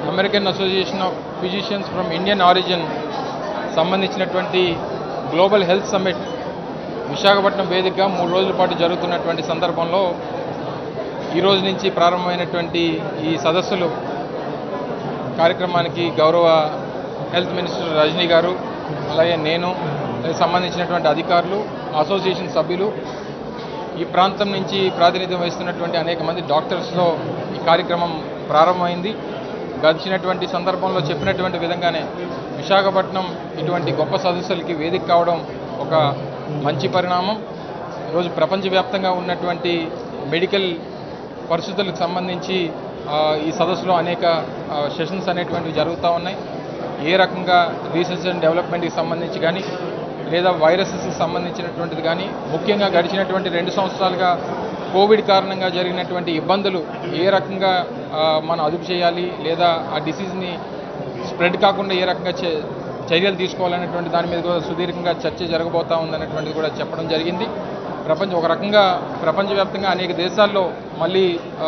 American Association of Physicians from Indian origin సంబంధించినటువంటి global health summit Visakhapatnam వేదికగా మూడు రోజుల పాటు జరుగుతున్నటువంటి సందర్భంలో ఈ రోజు నుంచి ప్రారంభమైనటువంటి ఈ సదస్సులు కార్యక్రమానికి గౌరవ హెల్త్ మినిస్టర్ రజనీ గారు అలాగే నేను దానికి సంబంధించినటువంటి అధికారులు అసోసియేషన్ సభ్యులు ఈ ప్రాంతం నుంచి ప్రాతినిధ్యం వహిస్తున్నటువంటి అనేక మంది డాక్టర్స్లో ఈ కార్యక్రమం ప్రారంభమైంది గడిచినటువంటి సందర్భంలో చెప్పినటువంటి విధంగానే విశాఖపట్నం ఇటువంటి గొప్ప సదస్సులకి వేదిక కావడం ఒక మంచి పరిణామం ఈరోజు ప్రపంచవ్యాప్తంగా ఉన్నటువంటి మెడికల్ పరిస్థితులకు సంబంధించి ఆ, ఈ సదస్సులో అనేక సెషన్స్ అనేటువంటివి జరుగుతూ ఉన్నాయి ఏ రకంగా రీసెర్చ్ అండ్ డెవలప్మెంట్కి సంబంధించి కానీ లేదా వైరసెస్కి సంబంధించినటువంటిది కానీ ముఖ్యంగా గడిచినటువంటి రెండు సంవత్సరాలుగా కోవిడ్ కారణంగా జరిగినటువంటి ఇబ్బందులు ఏ రకంగా ఆ, మనం అదుపు చేయాలి లేదా ఆ డిసీజ్ని స్ప్రెడ్ కాకుండా ఏ రకంగా చే- చర్యలు తీసుకోవాలనేటువంటి దాని మీద కూడా సుదీర్ఘంగా చర్చ జరగబోతా ఉందనేటువంటిది కూడా చెప్పడం జరిగింది ప్రపంచం ఒక రకంగా ప్రపంచవ్యాప్తంగా అనేక దేశాల్లో మళ్ళీ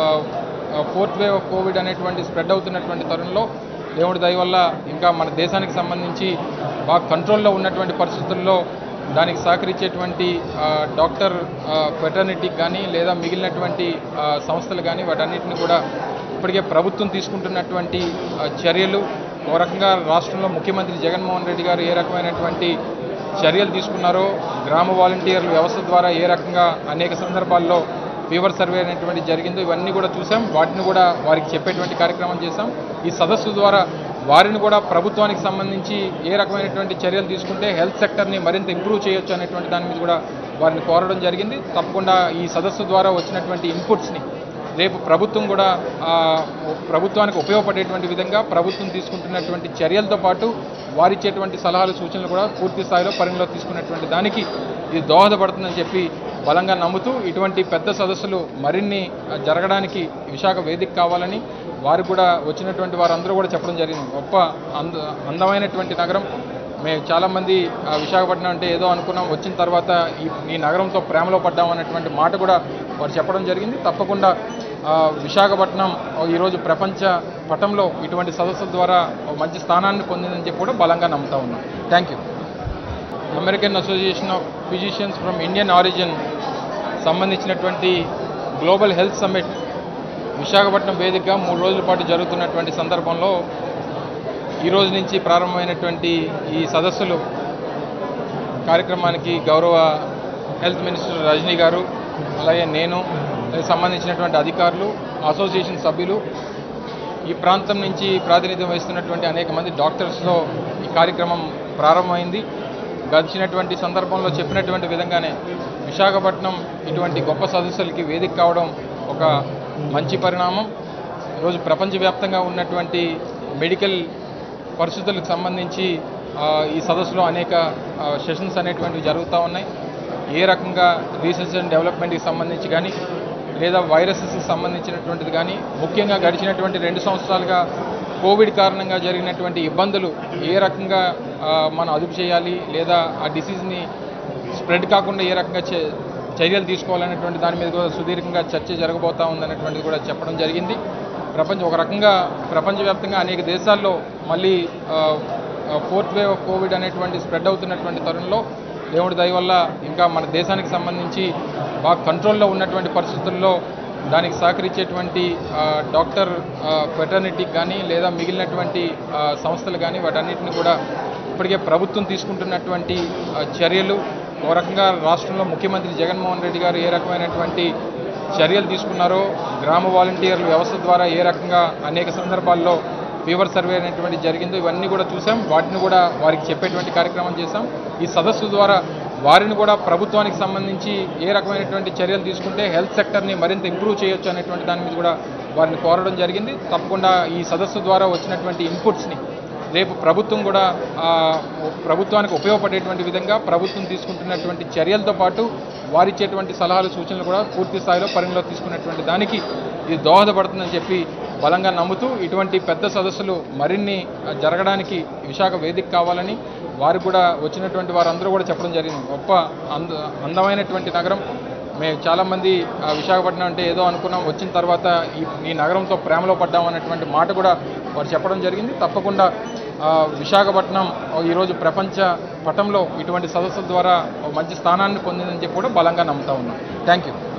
ఫోర్త్ వేవ్ ఆఫ్ కోవిడ్ అనేటువంటి స్ప్రెడ్ అవుతున్నటువంటి తరుణంలో దేవుడి దయ వల్ల ఇంకా మన దేశానికి సంబంధించి బాగా కంట్రోల్లో ఉన్నటువంటి పరిస్థితుల్లో దానికి సహకరించేటువంటి ఆ, డాక్టర్ ఫెటర్నిటీకి కానీ లేదా మిగిలినటువంటి ఆ, సంస్థలు కానీ వాటన్నిటిని కూడా ఇప్పటికే ప్రభుత్వం తీసుకుంటున్నటువంటి ఆ, చర్యలు ఒక రకంగా రాష్ట్రంలో ముఖ్యమంత్రి జగన్మోహన్ రెడ్డి గారు ఏ రకమైనటువంటి చర్యలు తీసుకున్నారో గ్రామ వాలంటీర్ల వ్యవస్థ ద్వారా ఏ రకంగా అనేక సందర్భాల్లో ఫీవర్ సర్వే అనేటువంటి జరిగిందో ఇవన్నీ కూడా చూసాం వాటిని కూడా వారికి చెప్పేటువంటి కార్యక్రమం చేశాం ఈ సదస్సు ద్వారా వారిని కూడా ప్రభుత్వానికి సంబంధించి ఏ రకమైనటువంటి చర్యలు తీసుకుంటే హెల్త్ సెక్టర్ని మరింత ఇంప్రూవ్ చేయొచ్చు అనేటువంటి దాని మీద కూడా వారిని కోరడం జరిగింది తప్పకుండా ఈ సదస్సు ద్వారా వచ్చినటువంటి ఇన్పుట్స్ని రేపు ప్రభుత్వం కూడా ఆ, ప్రభుత్వానికి ఉపయోగపడేటువంటి విధంగా ప్రభుత్వం తీసుకుంటున్నటువంటి చర్యలతో పాటు వారిచ్చేటువంటి సలహాలు సూచనలు కూడా పూర్తి స్థాయిలో పరిగణలో తీసుకున్నటువంటి దానికి ఇది దోహదపడుతుందని చెప్పి బలంగా నమ్ముతూ ఇటువంటి పెద్ద సదస్సులు మరిన్ని ఆ, జరగడానికి విశాఖ వేదిక కావాలని వారు కూడా వచ్చినటువంటి వారందరూ కూడా చెప్పడం జరిగింది గొప్ప అంద అందమైనటువంటి నగరం మేము చాలామంది ఆ, విశాఖపట్నం అంటే ఏదో అనుకున్నాం వచ్చిన తర్వాత ఈ ఈ నగరంతో ప్రేమలో పడ్డాం అనేటువంటి మాట కూడా వారు చెప్పడం జరిగింది తప్పకుండా ఆ, విశాఖపట్నం ఈరోజు ప్రపంచ పటంలో ఇటువంటి సదస్సుల ద్వారా ఒక మంచి స్థానాన్ని పొందిందని చెప్పి కూడా బలంగా నమ్ముతా ఉన్నాం thank you American Association of Physicians from Indian origin సంబంధించినటువంటి గ్లోబల్ హెల్త్ సమ్మిట్ విశాఖపట్నం వేదికగా మూడు రోజుల పాటు జరుగుతున్నటువంటి సందర్భంలో ఈ రోజు నుంచి ప్రారంభమైనటువంటి ఈ సదస్సులు కార్యక్రమానికి గౌరవ హెల్త్ మినిస్టర్ రజనీ గారు అలాగే నేను దానికి సంబంధించినటువంటి అధికారులు అసోసియేషన్ సభ్యులు ఈ ప్రాంతం నుంచి ప్రాతినిధ్యం వహిస్తున్నటువంటి అనేక మంది డాక్టర్స్లో ఈ కార్యక్రమం ప్రారంభమైంది గడిచినటువంటి సందర్భంలో చెప్పినటువంటి విధంగానే విశాఖపట్నం ఇటువంటి గొప్ప సదస్సులకి వేదిక కావడం ఒక మంచి పరిణామం ఈరోజు ప్రపంచవ్యాప్తంగా ఉన్నటువంటి మెడికల్ పరిస్థితులకు సంబంధించి ఆ, ఈ సదస్సులో అనేక సెషన్స్ అనేటువంటివి జరుగుతూ ఉన్నాయి ఏ రకంగా రీసెర్చ్ అండ్ డెవలప్మెంట్కి సంబంధించి కానీ లేదా వైరసెస్కి సంబంధించినటువంటిది కానీ ముఖ్యంగా గడిచినటువంటి రెండు సంవత్సరాలుగా కోవిడ్ కారణంగా జరిగినటువంటి ఇబ్బందులు ఏ రకంగా ఆ, మనం అదుపు చేయాలి లేదా ఆ డిసీజ్ని స్ప్రెడ్ కాకుండా ఏ రకంగా చే- చర్యలు తీసుకోవాలనేటువంటి దాని మీద కూడా సుదీర్ఘంగా చర్చ జరగబోతా ఉందనేటువంటిది కూడా చెప్పడం జరిగింది ప్రపంచం ఒక రకంగా ప్రపంచవ్యాప్తంగా అనేక దేశాల్లో మళ్ళీ ఫోర్త్ వేవ్ ఆఫ్ కోవిడ్ అనేటువంటి స్ప్రెడ్ అవుతున్నటువంటి తరుణంలో దేవుడి దయ వల్ల ఇంకా మన దేశానికి సంబంధించి బాగా కంట్రోల్లో ఉన్నటువంటి పరిస్థితుల్లో దానికి సహకరించేటువంటి ఆ, డాక్టర్ ఫెటర్నిటీకి కానీ లేదా మిగిలినటువంటి ఆ, సంస్థలు కానీ వాటన్నిటిని కూడా ఇప్పటికే ప్రభుత్వం తీసుకుంటున్నటువంటి ఆ, చర్యలు ఒక రకంగా రాష్ట్రంలో ముఖ్యమంత్రి జగన్మోహన్ రెడ్డి గారు ఏ రకమైనటువంటి చర్యలు తీసుకున్నారో గ్రామ వాలంటీర్ల వ్యవస్థ ద్వారా ఏ రకంగా అనేక సందర్భాల్లో ఫీవర్ సర్వే అనేటువంటి జరిగిందో ఇవన్నీ కూడా చూసాం వాటిని కూడా వారికి చెప్పేటువంటి కార్యక్రమం చేశాం ఈ సదస్సు ద్వారా వారిని కూడా ప్రభుత్వానికి సంబంధించి ఏ రకమైనటువంటి చర్యలు తీసుకుంటే హెల్త్ సెక్టర్ని మరింత ఇంప్రూవ్ చేయొచ్చు అనేటువంటి దాని మీద కూడా వారిని కోరడం జరిగింది తప్పకుండా ఈ సదస్సు ద్వారా వచ్చినటువంటి ఇన్పుట్స్ని రేపు ప్రభుత్వం కూడా ఆ, ప్రభుత్వానికి ఉపయోగపడేటువంటి విధంగా ప్రభుత్వం తీసుకుంటున్నటువంటి చర్యలతో పాటు వారిచ్చేటువంటి సలహాలు సూచనలు కూడా పూర్తి స్థాయిలో పరిగణలో తీసుకున్నటువంటి దానికి ఇది దోహదపడుతుందని చెప్పి బలంగా నమ్ముతూ ఇటువంటి పెద్ద సదస్సులు మరిన్ని ఆ, జరగడానికి విశాఖ వేదిక కావాలని వారు కూడా వచ్చినటువంటి వారందరూ కూడా చెప్పడం జరిగింది గొప్ప అంద అందమైనటువంటి నగరం మేము చాలామంది ఆ, విశాఖపట్నం అంటే ఏదో అనుకున్నాం వచ్చిన తర్వాత ఈ ఈ నగరంతో ప్రేమలో పడ్డాం అనేటువంటి మాట కూడా వారు చెప్పడం జరిగింది తప్పకుండా ఆ, విశాఖపట్నం ఈరోజు ప్రపంచ పటంలో ఇటువంటి సదస్సుల ద్వారా ఓ మంచి స్థానాన్ని పొందిందని చెప్పి కూడా బలంగా నమ్ముతా ఉన్నాం థ్యాంక్ యూ